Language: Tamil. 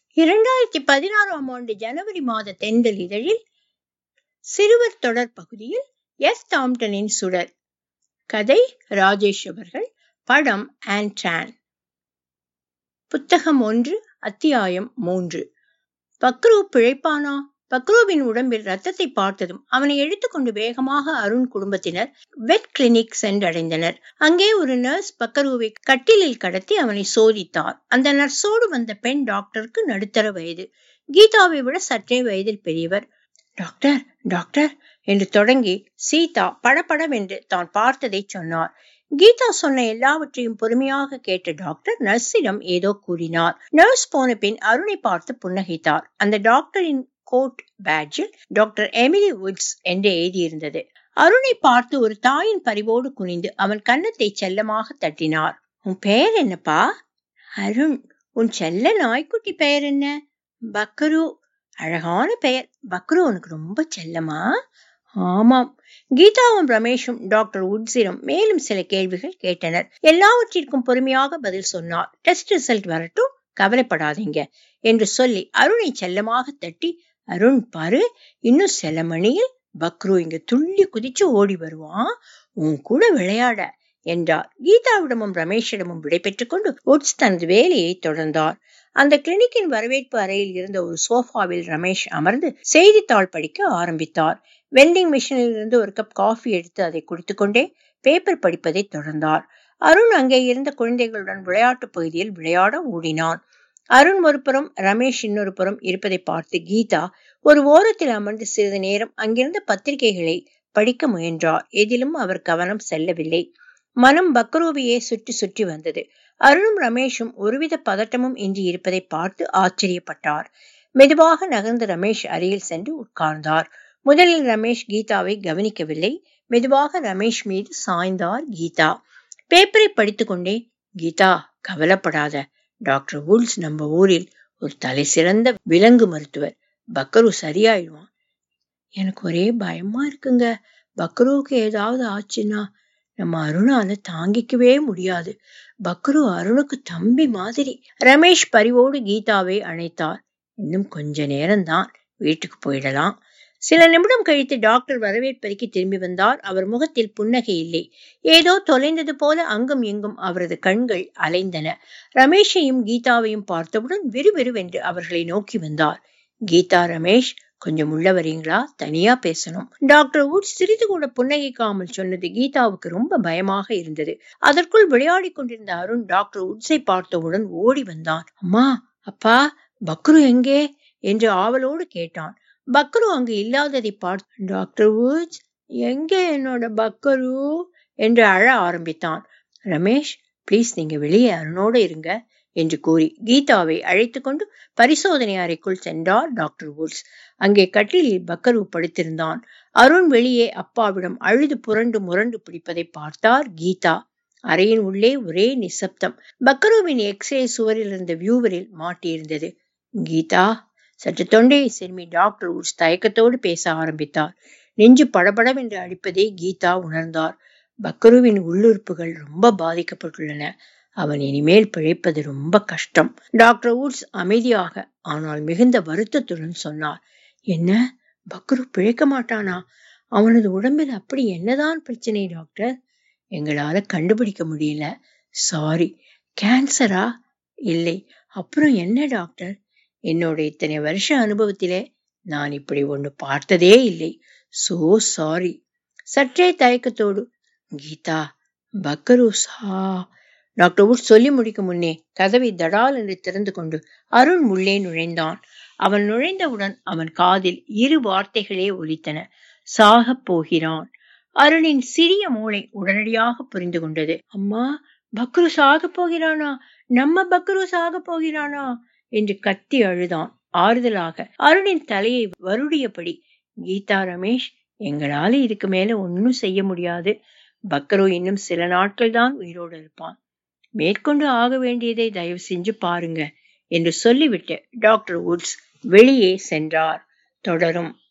இரண்டாயிரத்தி பதினாறாம் ஆண்டு ஜனவரி மாத தென்றல் இதழில் சிறுவர் தொடர் பகுதியில் எஸ் தாம்டனின் சுடர் கதை ராஜேஷ் அவர்கள் படம் ஆன்டான் புத்தகம் ஒன்று அத்தியாயம் மூன்று பக்ரு பிழைப்பானா பக்ருவின் உடம்பில் ரத்தத்தை பார்த்ததும் அவனை எடுத்துக்கொண்டு வேகமாக அருண் குடும்பத்தினர் வெட் கிளினிக் சென்றடைந்தனர் அங்கே ஒரு நர்ஸ் பக்கருவை கட்டிலில் கடத்தி அவனை சோதித்தார் அந்த நர்ஸோடு வந்த பெண் டாக்டருக்கு நடுத்தர வயது கீதாவை விட சற்றே வயதில் பெரியவர் டாக்டர் டாக்டர் என்று தொடங்கி சீதா படபடவென்று தான் பார்த்ததை சொன்னார் கீதா சொன்ன எல்லாவற்றையும் பொறுமையாக கேட்ட டாக்டர் நர்ஸிடம் ஏதோ கூறினார் நர்ஸ் போன பின் அருணை பார்த்து புன்னகைத்தார் அந்த டாக்டரின் கோட் பேட்ஜில் டாக்டர் எமிலி வுட்ஸ் என்று எழுதியிருந்தது அருணை பார்த்து ஒரு தாயின் பரிவோடு குனிந்து அவன் கன்னத்தை செல்லமாக தட்டினார் உன் பெயர் என்னப்பா அருண் உன் செல்ல நாய்க்குட்டி பெயர் என்ன பக்ரு அழகான பெயர் பக்ரு உனக்கு ரொம்ப செல்லமா ஆமாம் கீதாவும் ரமேஷும் டாக்டர் உட்ஸிடம் மேலும் சில கேள்விகள் கேட்டனர் எல்லாவற்றிற்கும் பொறுமையாக பதில் சொன்னார் டெஸ்ட் ரிசல்ட் வரட்டும் கவலைப்படாதீங்க என்று சொல்லி அருணை செல்லமாக தட்டி அருண் பாரு இன்னும் சில மணியில் பக்ரு இங்க துள்ளி குதிச்சு ஓடி வருவான் உன் கூட விளையாட என்றார் கீதாவிடமும் ரமேஷிடமும் விடை பெற்றுக் கொண்டு உட்ஸ் தனது வேலையை தொடர்ந்தார் அந்த கிளினிக்கின் வரவேற்பு அறையில் இருந்த ஒரு சோஃபாவில் ரமேஷ் அமர்ந்து செய்தித்தாள் படிக்க ஆரம்பித்தார் வெண்டிங் மிஷினில் இருந்து ஒரு கப் காஃபி எடுத்து அதை குடித்துக்கொண்டே பேப்பர் படிப்பதை தொடர்ந்தார் அருண் அங்கே இருந்த குழந்தைகளுடன் விளையாட்டு பகுதியில் விளையாட ஓடினான் அருண் ஒரு புறம் ரமேஷ் இன்னொரு புறம் இருப்பதை பார்த்து கீதா ஒரு ஓரத்தில் அமர்ந்து சிறிது நேரம் அங்கிருந்த பத்திரிகைகளை படிக்க முயன்றார் எதிலும் அவர் கவனம் செல்லவில்லை மனம் பக்ரூவியே சுற்றி சுற்றி வந்தது அருணும் ரமேஷும் ஒருவித பதட்டமும் இன்றி இருப்பதை பார்த்து ஆச்சரியப்பட்டார் மெதுவாக நகர்ந்து ரமேஷ் அருகில் சென்று உட்கார்ந்தார் முதலில் ரமேஷ் கீதாவை கவனிக்கவில்லை மெதுவாக ரமேஷ் மீது சாய்ந்தார் கீதா பேப்பரை படித்துக்கொண்டே கீதா கவலைப்படாத டாக்டர் வுல்ஸ் நம்ம ஊரில் ஒரு தலை சிறந்த விலங்கு மருத்துவர் பக்கரு சரியாயிடுவான் எனக்கு ஒரே பயமா இருக்குங்க பக்ருவுக்கு ஏதாவது ஆச்சுன்னா நம்ம அருணால தாங்கிக்கவே முடியாது பக்ரு அருணுக்கு தம்பி மாதிரி ரமேஷ் பரிவோடு கீதாவை அணைத்தார் இன்னும் கொஞ்ச நேரம்தான் வீட்டுக்கு போயிடலாம் சில நிமிடம் கழித்து டாக்டர் வரவேற்பறைக்கு திரும்பி வந்தார் அவர் முகத்தில் புன்னகை இல்லை ஏதோ தொலைந்தது போல அங்கும் எங்கும் அவரது கண்கள் அலைந்தன ரமேஷையும் கீதாவையும் பார்த்தவுடன் விறுவிறுவென்று அவர்களை நோக்கி வந்தார் கீதா ரமேஷ் கொஞ்சம் உள்ள வரீங்களா தனியா பேசணும் டாக்டர் வுட் சிறிது கூட புன்னகைக்காமல் சொன்னது கீதாவுக்கு ரொம்ப பயமாக இருந்தது அதற்குள் விளையாடி கொண்டிருந்த அருண் டாக்டர் உட்ஸை பார்த்தவுடன் ஓடி வந்தான் அம்மா அப்பா பக்ரு எங்கே என்று ஆவலோடு கேட்டான் பக்ரு அங்கு இல்லாததை பார்த்து டாக்டர் வுட்ஸ் எங்கே என்னோட பக்கரு என்று அழ ஆரம்பித்தான் ரமேஷ் ப்ளீஸ் நீங்க வெளியே அருணோடு இருங்க என்று கூறி கீதாவை அழைத்து கொண்டு பரிசோதனை அறைக்குள் சென்றார் டாக்டர் வுட்ஸ் அங்கே கட்டிலில் பக்கரு படுத்திருந்தான் அருண் வெளியே அப்பாவிடம் அழுது புரண்டு முரண்டு பிடிப்பதை பார்த்தார் கீதா அறையின் உள்ளே ஒரே நிசப்தம் பக்கருவின் எக்ஸ்ரே சுவரில் இருந்த வியூவரில் மாட்டியிருந்தது கீதா சற்று தொண்டையை சிறுமி டாக்டர் உட்ஸ் தயக்கத்தோடு பேச ஆரம்பித்தார் நெஞ்சு படபடவென்று அடிப்பதை கீதா உணர்ந்தார் பக்கருவின் உள்ளுறுப்புகள் ரொம்ப பாதிக்கப்பட்டுள்ளன அவன் இனிமேல் பிழைப்பது ரொம்ப கஷ்டம் டாக்டர் உட்ஸ் அமைதியாக ஆனால் மிகுந்த வருத்தத்துடன் சொன்னார் என்ன பக்ரு பிழைக்க மாட்டானா அவனது உடம்பில் அப்படி என்னதான் பிரச்சனை டாக்டர் எங்களால கண்டுபிடிக்க முடியல சாரி கேன்சரா இல்லை அப்புறம் என்ன டாக்டர் என்னோட இத்தனை வருஷ அனுபவத்திலே நான் இப்படி ஒண்ணு பார்த்ததே இல்லை சோ சாரி சற்றே தயக்கத்தோடு கீதா பக்கரு சா டாக்டர் உட் சொல்லி முடிக்கும் முன்னே கதவை தடால் என்று திறந்து கொண்டு அருண் உள்ளே நுழைந்தான் அவன் நுழைந்தவுடன் அவன் காதில் இரு வார்த்தைகளே ஒலித்தன சாகப் போகிறான் அருணின் சிறிய மூளை உடனடியாக புரிந்து கொண்டது அம்மா பக்ரு சாக போகிறானா நம்ம பக்ரு சாக போகிறானா என்று கத்தி அழுதான் ஆறுதலாக அருணின் தலையை வருடியபடி கீதா ரமேஷ் எங்களால இதுக்கு மேல ஒன்னும் செய்ய முடியாது பக்ரு இன்னும் சில நாட்கள் தான் உயிரோடு இருப்பான் மேற்கொண்டு ஆக வேண்டியதை தயவு செஞ்சு பாருங்க என்று சொல்லிவிட்டு டாக்டர் வுட்ஸ் வெளியே சென்றார் தொடரும்